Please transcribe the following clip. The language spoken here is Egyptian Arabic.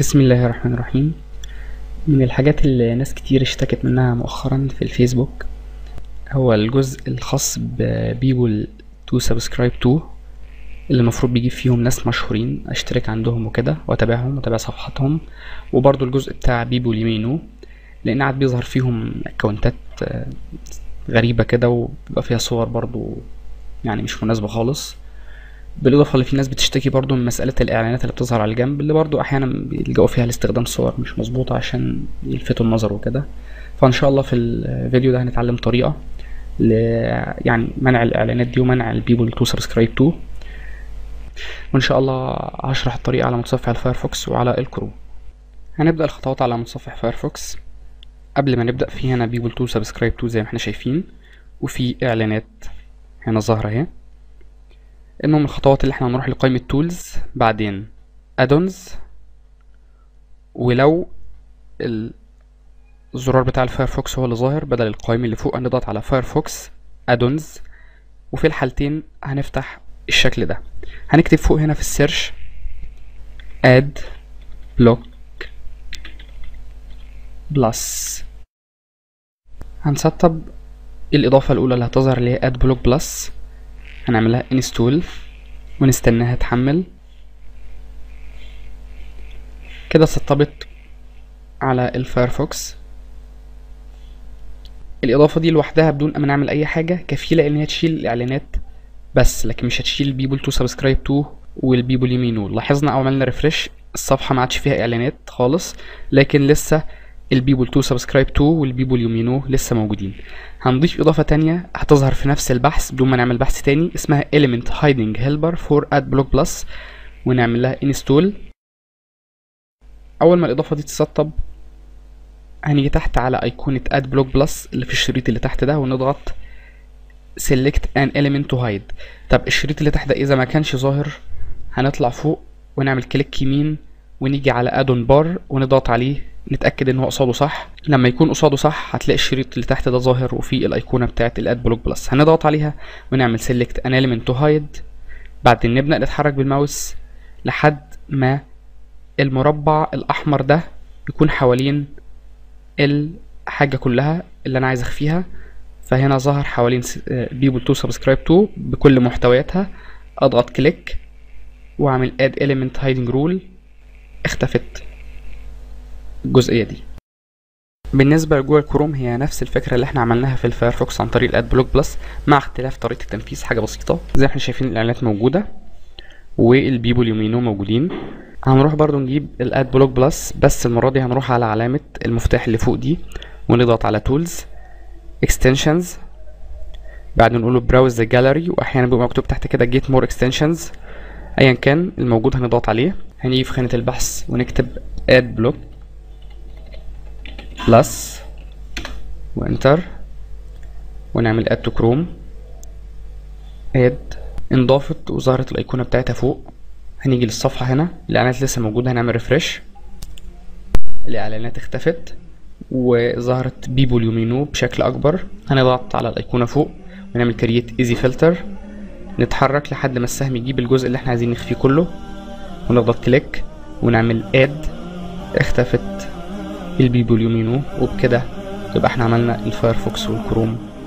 بسم الله الرحمن الرحيم من الحاجات اللي ناس كتير اشتكت منها مؤخرا في الفيسبوك هو الجزء الخاص ببيبول تو سبسكرايب تو اللي المفروض بيجيب فيهم ناس مشهورين اشترك عندهم وكده واتابعهم واتابع صفحاتهم وبرضو الجزء بتاع بيبول يمينو لان قاعد بيظهر فيهم اكونتات آه، غريبة كده وبيبقى فيها صور برضو يعني مش مناسبة خالص بالاضافه اللي في ناس بتشتكي برضو من مساله الاعلانات اللي بتظهر على الجنب اللي برضو احيانا بيلجأوا فيها لاستخدام صور مش مظبوطه عشان يلفتوا النظر وكده فان شاء الله في الفيديو ده هنتعلم طريقه ل يعني منع الاعلانات دي ومنع البيبول تو سبسكرايب تو وان شاء الله هشرح الطريقه على متصفح الفايرفوكس وعلى الكروم هنبدا الخطوات على متصفح فايرفوكس قبل ما نبدا في هنا بيبول تو سبسكرايب تو زي ما احنا شايفين وفي اعلانات هنا ظاهره اهي المهم الخطوات اللي احنا هنروح لقائمة تولز بعدين ادونز ولو الزرار بتاع الفايرفوكس هو اللي ظاهر بدل القائمة اللي فوق هنضغط على فايرفوكس ادونز وفي الحالتين هنفتح الشكل ده هنكتب فوق هنا في السيرش اد بلوك بلس هنسطب الإضافة الأولى اللي هتظهر اللي هي اد بلوك بلس هنعملها انستول ونستناها تحمل كده سطبت على الفايرفوكس الإضافة دي لوحدها بدون ما نعمل أي حاجة كفيلة إن هي تشيل الإعلانات بس لكن مش هتشيل بيبول تو سبسكرايب تو والبيبول يمينو لاحظنا أول ما عملنا ريفرش الصفحة ما عادش فيها إعلانات خالص لكن لسه البيبول تو سبسكرايب تو والبيبول يومينو لسه موجودين هنضيف اضافه تانية هتظهر في نفس البحث بدون ما نعمل بحث تاني اسمها element hiding helper for adblock plus ونعمل لها install اول ما الاضافه دي تسطب هنيجي تحت على ايقونه adblock plus اللي في الشريط اللي تحت ده ونضغط select an element to hide طب الشريط اللي تحت ده اذا ما كانش ظاهر هنطلع فوق ونعمل كليك يمين ونيجي على ادون بار ونضغط عليه نتاكد ان هو قصاده صح لما يكون قصاده صح هتلاقي الشريط اللي تحت ده ظاهر وفيه الايقونه بتاعه الاد بلوك بلس هنضغط عليها ونعمل سيلكت ان element تو هايد بعدين نبدا نتحرك بالماوس لحد ما المربع الاحمر ده يكون حوالين الحاجه كلها اللي انا عايز اخفيها فهنا ظهر حوالين بيبول تو سبسكرايب تو بكل محتوياتها اضغط كليك واعمل اد element hiding rule اختفت الجزئيه دي بالنسبه لجوجل كروم هي نفس الفكره اللي احنا عملناها في الفايرفوكس عن طريق الاد بلوك بلس مع اختلاف طريقه التنفيذ حاجه بسيطه زي ما احنا شايفين الاعلانات موجوده والبيبو اليومينو موجودين هنروح برضو نجيب الاد بلوك بلس بس المره دي هنروح على علامه المفتاح اللي فوق دي ونضغط على تولز اكستنشنز بعدين نقول له براوز ذا جاليري واحيانا بيبقى مكتوب تحت كده جيت مور اكستنشنز ايا كان الموجود هنضغط عليه هنيجي في خانه البحث ونكتب اد بلوك بلس وانتر ونعمل اد تو كروم اد انضافت وظهرت الايقونه بتاعتها فوق هنيجي للصفحه هنا الاعلانات لسه موجوده هنعمل ريفرش الاعلانات اختفت وظهرت بيبو اليومينو بشكل اكبر هنضغط على الايقونه فوق ونعمل كرييت ايزي فلتر نتحرك لحد ما السهم يجيب الجزء اللي احنا عايزين نخفيه كله ونضغط كليك ونعمل اد اختفت البيبو اليومينو وبكده يبقى احنا عملنا الفايرفوكس والكروم